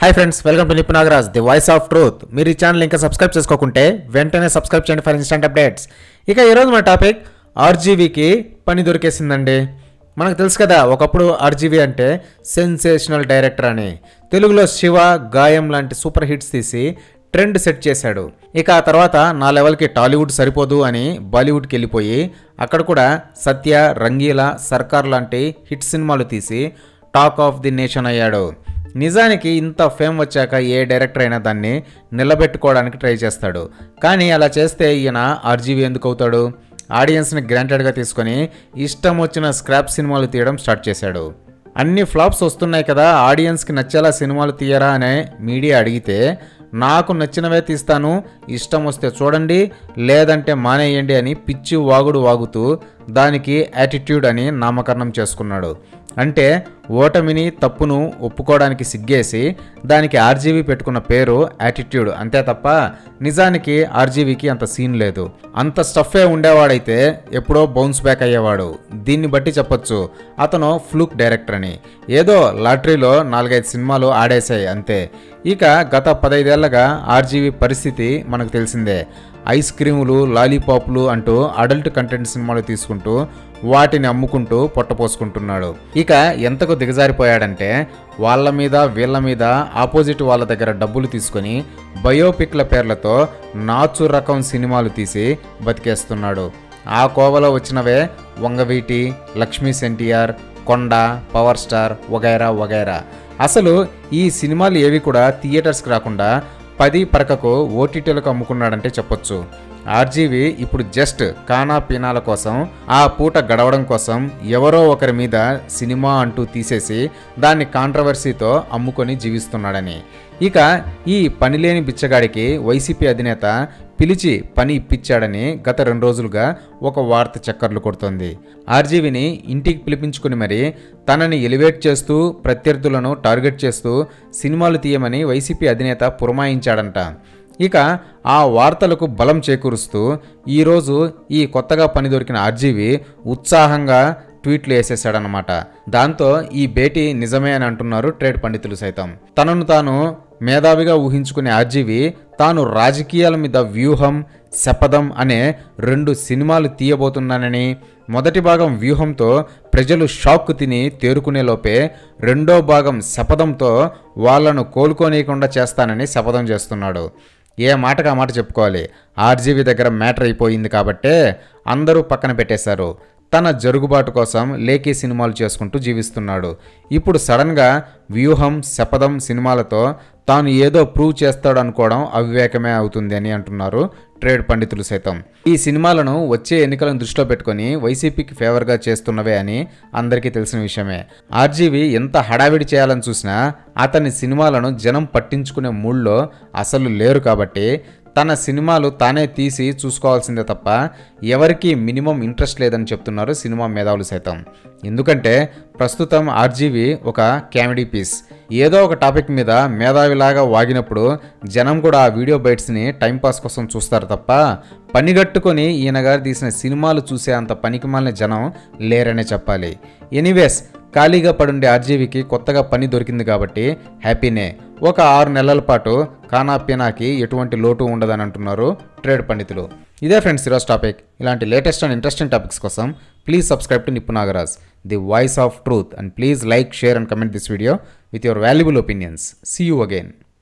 hi friends welcome to Nippu Nagaraj the voice of truth మీరు ఈ channel ఇంకా సబ్స్క్రైబ్ చేసుకోకుంటే వెంటనే సబ్స్క్రైబ్ చేయండి ఫర్ ఇన్స్టెంట్ అప్డేట్స్ ఇక ఈరోజు మన టాపిక్ ఆర్జీవీకి పని దొరికేసిందండి మనకు తెలుసు కదా ఒకప్పుడు ఆర్జీవీ అంటే సెన్సేషనల్ డైరెక్టర్ అని తెలుగులో శివ గాయం లాంటి సూపర్ హిట్స్ తీసి ట్రెండ్ సెట్ చేశాడు ఇక ఆ తర్వాత నా లెవెల్కి టాలీవుడ్ సరిపోదు అని బాలీవుడ్కి వెళ్ళిపోయి అక్కడ కూడా సత్య రంగీలా సర్కార్ లాంటి హిట్ సినిమాలు తీసి టాక్ ఆఫ్ ది నేషన్ అయ్యాడు నిజానికి ఇంత ఫేమ్ వచ్చాక ఏ డైరెక్టర్ అయినా దాన్ని నిలబెట్టుకోవడానికి ట్రై చేస్తాడు కానీ అలా చేస్తే ఈయన ఆర్జీవీ ఎందుకు అవుతాడు ఆడియన్స్ని గ్రాంటెడ్గా తీసుకొని ఇష్టం వచ్చిన స్క్రాప్ సినిమాలు తీయడం స్టార్ట్ చేశాడు అన్ని ఫ్లాప్స్ వస్తున్నాయి కదా ఆడియన్స్కి నచ్చేలా సినిమాలు తీయరా అనే మీడియా అడిగితే నాకు నచ్చినవే తీస్తాను ఇష్టం వస్తే చూడండి లేదంటే మానేయండి అని పిచ్చి వాగుడు వాగుతూ దానికి యాటిట్యూడ్ అని నామకరణం చేసుకున్నాడు అంటే ఓటమిని తప్పును ఒప్పుకోవడానికి సిగ్గేసి దానికి ఆర్జీవీ పెట్టుకున్న పేరు యాటిట్యూడ్ అంతే తప్ప నిజానికి ఆర్జీవీకి అంత సీన్ లేదు అంత స్టఫే ఉండేవాడైతే ఎప్పుడో బౌన్స్ బ్యాక్ అయ్యేవాడు దీన్ని బట్టి చెప్పొచ్చు అతను ఫ్లూక్ డైరెక్టర్ అని ఏదో లాటరీలో నాలుగైదు సినిమాలు ఆడేశాయి అంతే ఇక గత పదైదేళ్లగా ఆర్జీవీ పరిస్థితి మనకు తెలిసిందే ఐస్ క్రీములు లాలీపాప్లు అంటూ అడల్ట్ కంటెంట్ సినిమాలు తీసుకుంటూ వాటిని అమ్ముకుంటూ పొట్టపోసుకుంటున్నాడు ఇక ఎంతకు దిగజారిపోయాడంటే వాళ్ళ మీద వీళ్ళ మీద ఆపోజిట్ వాళ్ళ దగ్గర డబ్బులు తీసుకొని బయోపిక్ల పేర్లతో నాచు రకం సినిమాలు తీసి బతికేస్తున్నాడు ఆ కోవలో వచ్చినవే వంగవీటి లక్ష్మీ సెన్టీఆర్ కొండ పవర్ స్టార్ వగైరా వగైరా అసలు ఈ సినిమాలు ఏవి కూడా థియేటర్స్కి రాకుండా పది పరకకు ఓటీటీలకు అమ్ముకున్నాడంటే చెప్పొచ్చు ఆర్జీవి ఇప్పుడు జస్ట్ కానా పీనాల కోసం ఆ పూట గడవడం కోసం ఎవరో ఒకరి మీద సినిమా అంటూ తీసేసి దాన్ని కాంట్రవర్సీతో అమ్ముకొని జీవిస్తున్నాడని ఇక ఈ పనిలేని బిచ్చగాడికి వైసీపీ అధినేత పిలిచి పని ఇప్పించాడని గత రెండు రోజులుగా ఒక వార్త చక్కర్లు కొడుతోంది ఆర్జీవిని ఇంటికి పిలిపించుకుని మరి తనని ఎలివేట్ చేస్తూ ప్రత్యర్థులను టార్గెట్ చేస్తూ సినిమాలు తీయమని వైసీపీ అధినేత పురమాయించాడంట ఇక ఆ వార్తలకు బలం చేకూరుస్తూ ఈరోజు ఈ కొత్తగా పని దొరికిన ఆర్జీవి ఉత్సాహంగా ట్వీట్లు వేసేసాడనమాట దాంతో ఈ భేటీ నిజమే అని అంటున్నారు ట్రేడ్ పండితులు సైతం తనను తాను మేధావిగా ఊహించుకునే ఆర్జీవి తాను రాజకీయాల మీద వ్యూహం శపథం అనే రెండు సినిమాలు తీయబోతున్నానని మొదటి భాగం వ్యూహంతో ప్రజలు షాక్ తిని తేరుకునే లోపే రెండో భాగం శపథంతో వాళ్లను కోలుకోనీయకుండా చేస్తానని శపథం చేస్తున్నాడు ఏ మాటకు ఆ మాట చెప్పుకోవాలి ఆర్జీవి దగ్గర మ్యాటర్ అయిపోయింది కాబట్టే అందరూ పక్కన పెట్టేశారు తన జరుగుబాటు కోసం లేఖీ సినిమాలు చేసుకుంటూ జీవిస్తున్నాడు ఇప్పుడు సడన్గా వ్యూహం శపథం సినిమాలతో తాను ఏదో ప్రూవ్ చేస్తాడు అనుకోవడం అవివేకమే అవుతుంది అని అంటున్నారు ట్రేడ్ పండితులు సైతం ఈ సినిమాలను వచ్చే ఎన్నికలను దృష్టిలో పెట్టుకొని వైసీపీకి ఫేవర్గా చేస్తున్నవే అని అందరికీ తెలిసిన విషయమే ఆర్జీవి ఎంత హడావిడి చేయాలని చూసినా అతని సినిమాలను జనం పట్టించుకునే మూడ్లో అసలు లేరు కాబట్టి తన సినిమాలు తానే తీసి చూసుకోవాల్సిందే తప్ప ఎవరికి మినిమం ఇంట్రెస్ట్ లేదని చెప్తున్నారు సినిమా మేధావులు సైతం ఎందుకంటే ప్రస్తుతం ఆర్జీవి ఒక కామెడీ పీస్ ఏదో ఒక టాపిక్ మీద మేధావిలాగా వాగినప్పుడు జనం కూడా ఆ వీడియో బైట్స్ని టైంపాస్ కోసం చూస్తారు తప్ప పనిగట్టుకొని ఈయన గారు తీసిన సినిమాలు చూసే అంత పనికిమాలిన జనం లేరనే చెప్పాలి ఎనీవేస్ ఖాళీగా పడుండే ఆర్జీవికి కొత్తగా పని దొరికింది కాబట్టి హ్యాపీనే ఒక ఆరు నెలల పాటు కానా పీనాకి ఎటువంటి లోటు ఉండదని అంటున్నారు ట్రేడ్ పండితులు ఇదే ఫ్రెండ్స్ ఈరోజు టాపిక్ ఇలాంటి లేటెస్ట్ అండ్ ఇంట్రెస్టింగ్ టాపిక్స్ కోసం please subscribe to Nippu Nagaraj the voice of truth and please like share and comment this video with your valuable opinions see you again